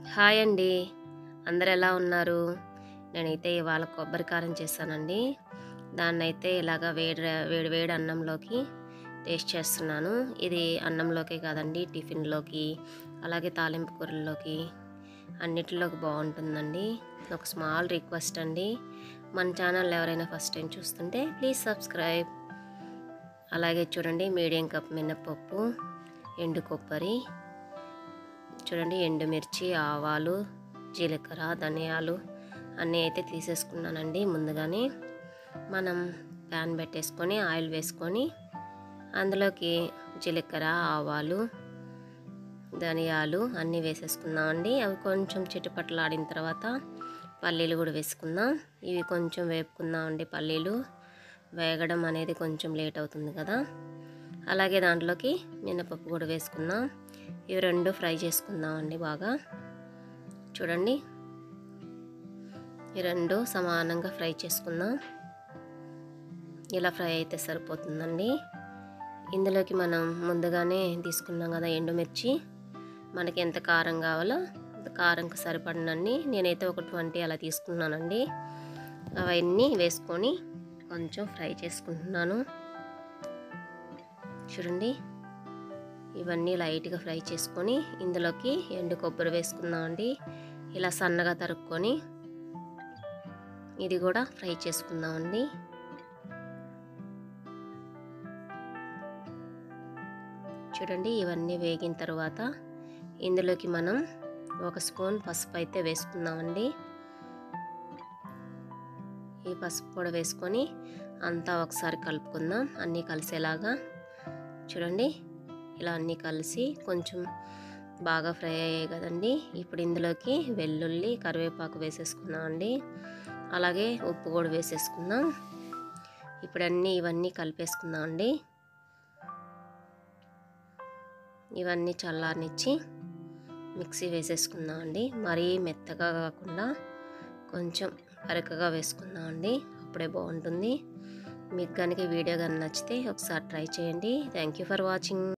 hi అండి అందరు ఎలా ఉన్నారు నేనైతే ఇవాళ కొబ్బరి కారం చేశానండి దాన్ని అయితే ఇలాగ వేడి వేడి వేడి అన్నంలోకి టేస్ట్ చేస్తున్నాను ఇది అన్నంలోకే కాదండి టిఫిన్లోకి అలాగే తాలింపు కూరల్లోకి అన్నిటిలోకి బాగుంటుందండి ఒక స్మాల్ రిక్వెస్ట్ అండి మన ఛానల్ ఎవరైనా ఫస్ట్ టైం చూస్తుంటే ప్లీజ్ సబ్స్క్రైబ్ అలాగే చూడండి మీడియం కప్ మినపప్పు ఎండు కొబ్బరి చూడండి ఎండుమిర్చి ఆవాలు జీలకర్ర ధనియాలు అన్నీ అయితే తీసేసుకున్నానండి ముందుగానే మనం ప్యాన్ పెట్టేసుకొని ఆయిల్ వేసుకొని అందులోకి జీలకర్ర ఆవాలు ధనియాలు అన్నీ వేసేసుకుందామండి అవి కొంచెం చిటుపట్లాడిన తర్వాత పల్లీలు కూడా వేసుకుందాం ఇవి కొంచెం వేపుకుందామండి పల్లీలు వేగడం అనేది కొంచెం లేట్ అవుతుంది కదా అలాగే దాంట్లోకి మినపప్పు కూడా వేసుకుందాం ఇవి రెండు ఫ్రై చేసుకుందామండి బాగా చూడండి ఈ రెండు సమానంగా ఫ్రై చేసుకుందాం ఇలా ఫ్రై అయితే సరిపోతుందండి ఇందులోకి మనం ముందుగానే తీసుకున్నాం కదా ఎండుమిర్చి మనకి ఎంత కారం కావాలో అంత కారంకి సరిపడినన్ని నేనైతే ఒక ట్వంటీ అలా తీసుకున్నానండి అవన్నీ వేసుకొని కొంచెం ఫ్రై చేసుకుంటున్నాను చూడండి ఇవన్నీ లైట్గా ఫ్రై చేసుకొని ఇందులోకి ఎండు కొబ్బరి వేసుకుందామండి ఇలా సన్నగా తరుక్కొని ఇది కూడా ఫ్రై చేసుకుందామండి చూడండి ఇవన్నీ వేగిన తర్వాత ఇందులోకి మనం ఒక స్పూన్ పసుపు అయితే వేసుకుందామండి ఈ పసుపు కూడా వేసుకొని అంతా ఒకసారి కలుపుకుందాం అన్నీ కలిసేలాగా చూడండి ఇలా అన్నీ కలిసి కొంచెం బాగా ఫ్రై అయ్యాయి కదండి ఇప్పుడు ఇందులోకి వెల్లుల్లి కరివేపాకు వేసేసుకున్నాం అండి అలాగే ఉప్పు కూడా వేసేసుకుందాం ఇప్పుడు అన్నీ ఇవన్నీ కలిపేసుకుందాం అండి ఇవన్నీ చల్లారనిచ్చి మిక్సీ వేసేసుకుందాం అండి మరీ మెత్తగా కాకుండా కొంచెం అరకగా వేసుకుందాం అండి అప్పుడే బాగుంటుంది మీకు కనుక వీడియో కానీ నచ్చితే ఒకసారి ట్రై చేయండి థ్యాంక్ యూ ఫర్ వాచింగ్